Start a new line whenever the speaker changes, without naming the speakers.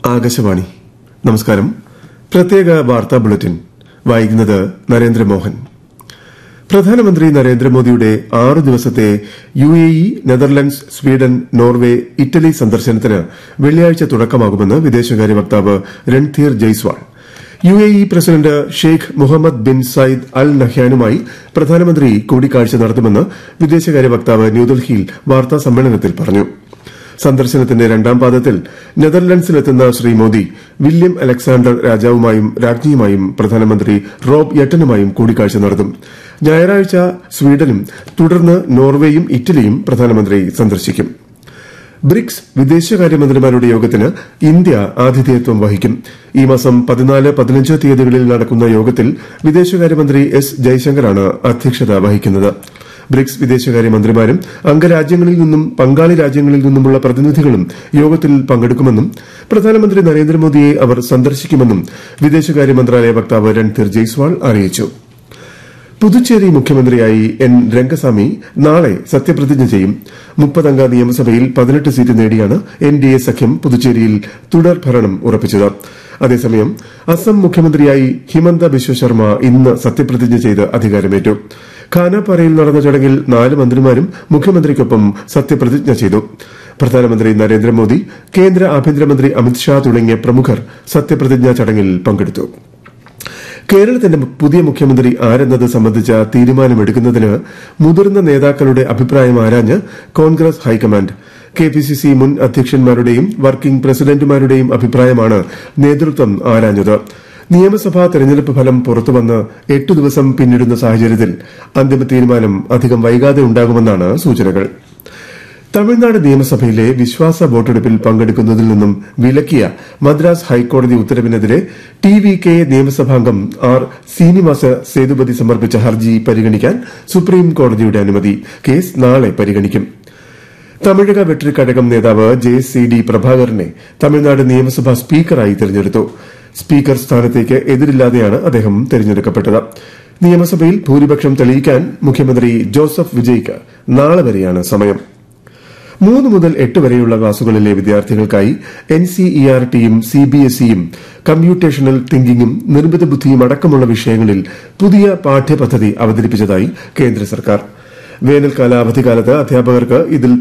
ആകാശവാണി നമസ്കാരം പ്രത്യേക വാർത്താ ബുള്ളറ്റിൻ വായിക്കുന്നത് നരേന്ദ്രമോഹൻ പ്രധാനമന്ത്രി നരേന്ദ്രമോദിയുടെ ആറ് ദിവസത്തെ U A E Netherlands Sweden Norway Italy സന്ദർശനത്തിന് വെള്ളിയാഴ്ച തുടക്കമാകുമെന്ന് വിദേശകാര്യ വക്താവ് Randhir Jaiswal U A E president Sheikh Mohammed bin Zayed Al നഹ്യാനുമായി പ്രധാനമന്ത്രി കൂടിക്കാഴ്ച നടത്തുമെന്ന് വിദേശകാര്യ വക്താവ് ന്യൂഡൽഹിയിൽ വാർത്താ സമ്മേളനത്തിൽ പറഞ്ഞു സന്ദർശനത്തിന്റെ രണ്ടാം പാദത്തിൽ നെതർലൻഡ്സിലെത്തുന്ന ശ്രീ മോദി വില്യം അലക്സാണ്ടർ രാജാവുമായും രാജ്ഞിയുമായും പ്രധാനമന്ത്രി റോബ് യട്ടനുമായും കൂടിക്കാഴ്ച നടത്തും ഞായറാഴ്ച സ്വീഡനും തുടർന്ന് നോർവേയും ഇറ്റലിയും പ്രധാനമന്ത്രി സന്ദർശിക്കും ബ്രിക്സ് വിദേശകാര്യമന്ത്രിമാരുടെ യോഗത്തിന് ഇന്ത്യ ആതിഥേയത്വം വഹിക്കും ഈ മാസം പതിനാല് പതിനഞ്ച് തീയതികളിൽ നടക്കുന്ന യോഗത്തിൽ വിദേശകാര്യമന്ത്രി എസ് ജയശങ്കറാണ് അധ്യക്ഷത വഹിക്കുന്നത് ബ്രിക്സ് വിദേശകാര്യമന്ത്രിമാരും അംഗരാജ്യങ്ങളിൽ നിന്നും പങ്കാളി രാജ്യങ്ങളിൽ നിന്നുമുള്ള പ്രതിനിധികളും യോഗത്തിൽ പങ്കെടുക്കുമെന്നും പ്രധാനമന്ത്രി നരേന്ദ്രമോദിയെ അവർ സന്ദർശിക്കുമെന്നും വിദേശകാര്യ മന്ത്രാലയ വക്താവ് രൺധീർ ജയ്സ്വാൾ അറിയിച്ചു പുതുച്ചേരി മുഖ്യമന്ത്രിയായി എൻ രംഗസ്വാമി നാളെ സത്യപ്രതിജ്ഞ ചെയ്യും മുപ്പതംഗ നിയമസഭയിൽ പതിനെട്ട് സീറ്റ് നേടിയാണ് എൻ ഡി എ സഖ്യം പുതുച്ചേരിയിൽ തുടർ ഭരണം ഉറപ്പിച്ചത് അതേസമയം അസം മുഖ്യമന്ത്രിയായി ഹിമന്ത ബിശ്വ ശർമ്മ ഇന്ന് സത്യപ്രതിജ്ഞ ചെയ്ത് അധികാരമേറ്റു ഖാനാപാറയിൽ നടന്ന ചടങ്ങിൽ നാല് മന്ത്രിമാരും മുഖ്യമന്ത്രിക്കൊപ്പം സത്യപ്രതിജ്ഞ ചെയ്തു പ്രധാനമന്ത്രി നരേന്ദ്രമോദി കേന്ദ്ര ആഭ്യന്തരമന്ത്രി അമിത്ഷാ തുടങ്ങിയ പ്രമുഖർ സത്യപ്രതിജ്ഞാ ചടങ്ങിൽ പങ്കെടുത്തു കേരളത്തിന്റെ പുതിയ മുഖ്യമന്ത്രി ആരെന്നത് സംബന്ധിച്ച തീരുമാനമെടുക്കുന്നതിന് മുതിർന്ന നേതാക്കളുടെ അഭിപ്രായം ആരാഞ്ഞ് കോൺഗ്രസ് ഹൈക്കമാൻഡ് കെപിസിസി മുൻ അധ്യക്ഷന്മാരുടെയും വർക്കിംഗ് പ്രസിഡന്റുമാരുടെയും അഭിപ്രായമാണ് നേതൃത്വം ആരാഞ്ഞത് നിയമസഭാ തെരഞ്ഞെടുപ്പ് ഫലം പുറത്തുവന്ന് എട്ടു ദിവസം പിന്നിടുന്ന സാഹചര്യത്തിൽ അന്തിമ തീരുമാനം അധികം വൈകാതെ ഉണ്ടാകുമെന്നാണ് സൂചനകൾ തമിഴ്നാട് നിയമസഭയിലെ വിശ്വാസ വോട്ടെടുപ്പിൽ പങ്കെടുക്കുന്നതിൽ നിന്നും വിലക്കിയ മദ്രാസ് ഹൈക്കോടതി ഉത്തരവിനെതിരെ ടി വി കെ നിയമസഭാംഗം ആർ ശ്രീനിവാസ സേതുപതി സമർപ്പിച്ച ഹർജി പരിഗണിക്കാൻ സുപ്രീം കോടതിയുടെ അനുമതി കേസ് നാളെ പരിഗണിക്കും തമിഴക വെട്രിക്കഴകം നേതാവ് ജെ സി ഡി പ്രഭാകരനെ തമിഴ്നാട് നിയമസഭാ സ്പീക്കറായി തെരഞ്ഞെടുത്തു സ്പീക്കർ സ്ഥാനത്തേക്ക് എതിരില്ലാതെയാണ് അദ്ദേഹം തെരഞ്ഞെടുക്കപ്പെട്ടത് നിയമസഭയിൽ ഭൂരിപക്ഷം തെളിയിക്കാൻ മുഖ്യമന്ത്രി ജോസഫ് വിജയ്ക്ക് നാളെ വരെയാണ് സമയം മൂന്ന് മുതൽ എട്ട് വരെയുള്ള ക്ലാസുകളിലെ വിദ്യാർത്ഥികൾക്കായി എൻ സി ഇ ആർ ടിയും സി ബി എസ് ഇയും കമ്പ്യൂട്ടേഷണൽ തിങ്കിങ്ങും നിർമ്മിത ബുദ്ധിയും അടക്കമുള്ള വിഷയങ്ങളിൽ പുതിയ പാഠ്യപദ്ധതി അവതരിപ്പിച്ചതായി കേന്ദ്ര സർക്കാർ വേനൽക്കാല അവധിക്കാലത്ത് അധ്യാപകർക്ക് ഇതിൽ